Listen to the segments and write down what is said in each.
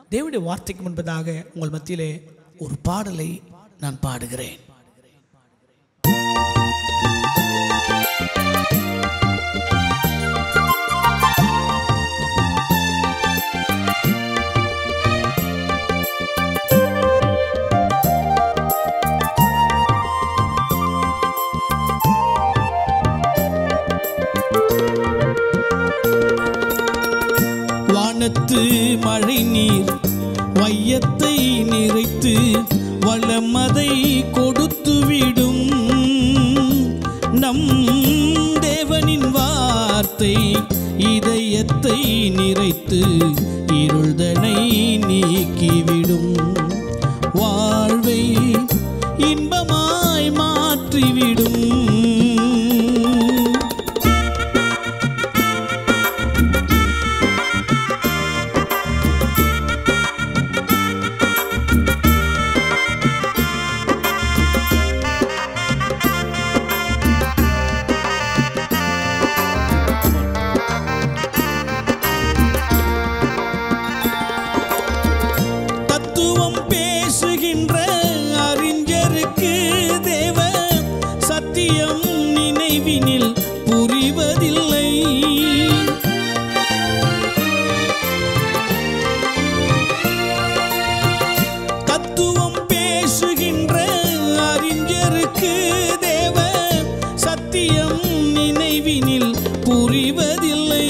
தேவனுடைய வார்த்தைக்கு முன்பதாக உங்கள் மத்தியிலே ஒரு பாடலை நான் பாடுகிறேன் வானத்து மழை நீர் வையத்தை நிறைத்து வளமதை கொடுத்துவிடும் நம் தேவனின் வார்த்தை இதயத்தை நிறைத்து இருள்தனை நீக்கிவிடும் வாழ்வை இன்பமாய் மாற்றிவிடும் தத்துவம் பேசுகின்ற அறிஞருக்கு தேவ சத்தியம் நினைவினில் புரிவதில்லை தத்துவம் பேசுகின்ற அறிஞருக்கு தேவ சத்தியம் நினைவினில் புரிவதில்லை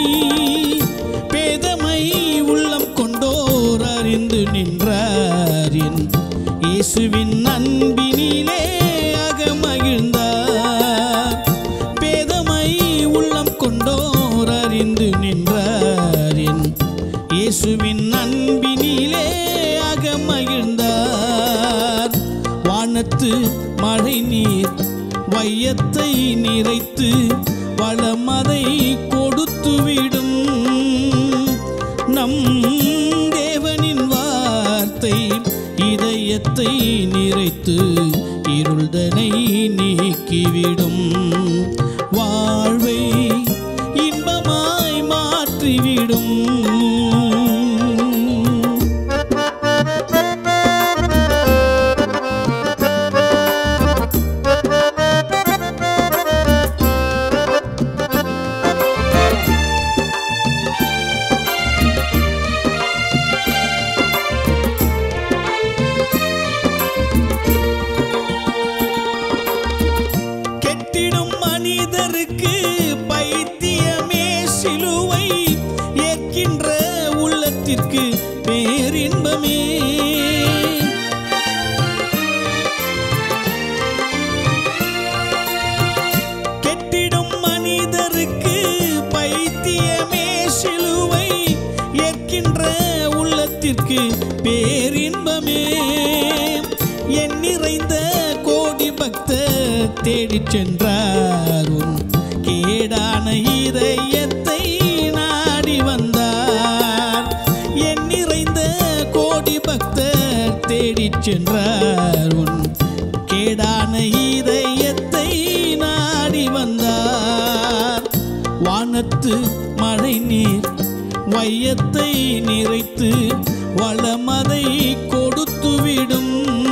பேதமை உள்ளம் கொண்டோர் அறிந்து நின்றாரின் இயேசுவின் அன்பினிலே அகமகிழ்ந்தார் பேதமை உள்ளம் கொண்டோர் அறிந்து நின்றாரின் இயேசுவின் அன்பினிலே அகமகிழ்ந்தார் வானத்து மழை நீர் வையத்தை நிறைத்து வளமதை கொடுத்துவிடும் நம் தேவனின் வார்த்தை இதயத்தை நிறைத்து இருள்தனை நீக்கிவிடும் வாழ்வை இன்பமாய் மாற்றிவிடும் கெட்டிடும் மனிதருக்கு பைத்தியமே சிலுவை ஏற்கின்ற உள்ளத்திற்கு பேரின்பமே கெட்டிடும் மனிதருக்கு பைத்தியமே சிலுவை ஏற்கின்ற உள்ளத்திற்கு பேரின்பமே என் நிறைந்த கோடி பக்த தேடிச் சென்றார் உன் கேடான இதயத்தை நாடி வந்தார் என் நிறைந்த கோடி பக்தர் தேடிச் சென்றார் உன் கேடான இதயத்தை நாடி வந்தார் வானத்து மழை நீர் வையத்தை நிறைத்து வளமதை கொடுத்துவிடும்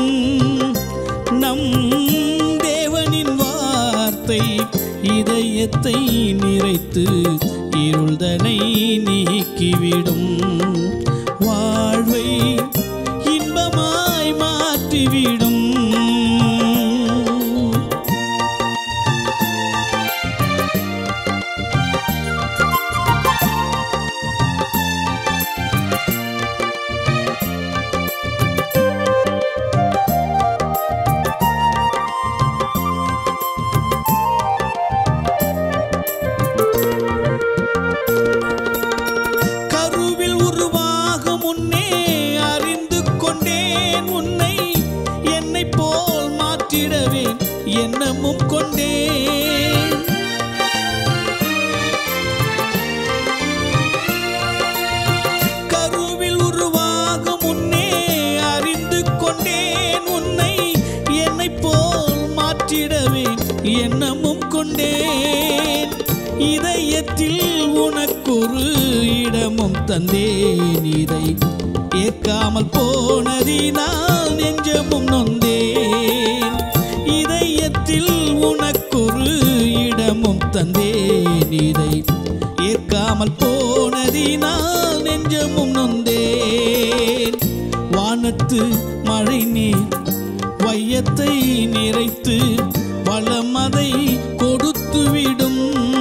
நம் தேவனின் வார்த்தை இதயத்தை நிறைத்து இருள்தனை நீக்கிவிடும் வாழ்வை இன்பமாய் மாற்றிவிடும் கருவில் உருவாக முன்னே அறிந்து கொண்டேன் உன்னை என்னை போல் மாற்றிடவேன் எண்ணமும் கொண்டேன் கருவில் உருவாக முன்னே அறிந்து கொண்டேன் உன்னை என்னை போல் மாற்றிடவேன் எண்ணமும் கொண்டேன் இதயத்தில் உனக்கொரு இடமும் தந்தேன் இதை ஏற்காமல் போனதினால் நெஞ்சமும் நொந்தேன் இதயத்தில் உனக்கொரு இடமும் தந்தேன் இதை ஏற்காமல் போனதினால் நெஞ்சமும் நொந்தேன் வானத்து மழை நீர் வையத்தை நிறைத்து வளமதை கொடுத்துவிடும்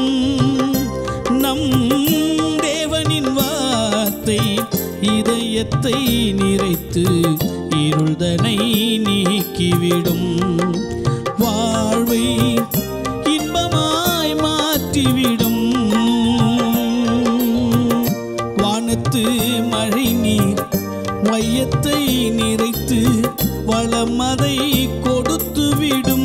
நம் தேவனின் வார்த்தை இதயத்தை நிறைத்து இருள்தனை நீக்கிவிடும் வாழ்வை இன்பமாய் மாற்றிவிடும் வானத்து மழை நீர் வையத்தை நிறைத்து வளமதை கொடுத்துவிடும்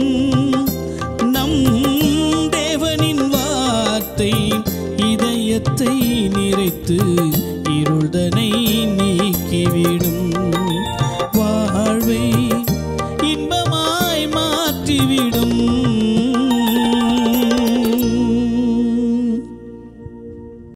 நம் தேவனின் வார்த்தை இதயத்தை நிறைத்து இருள்தனை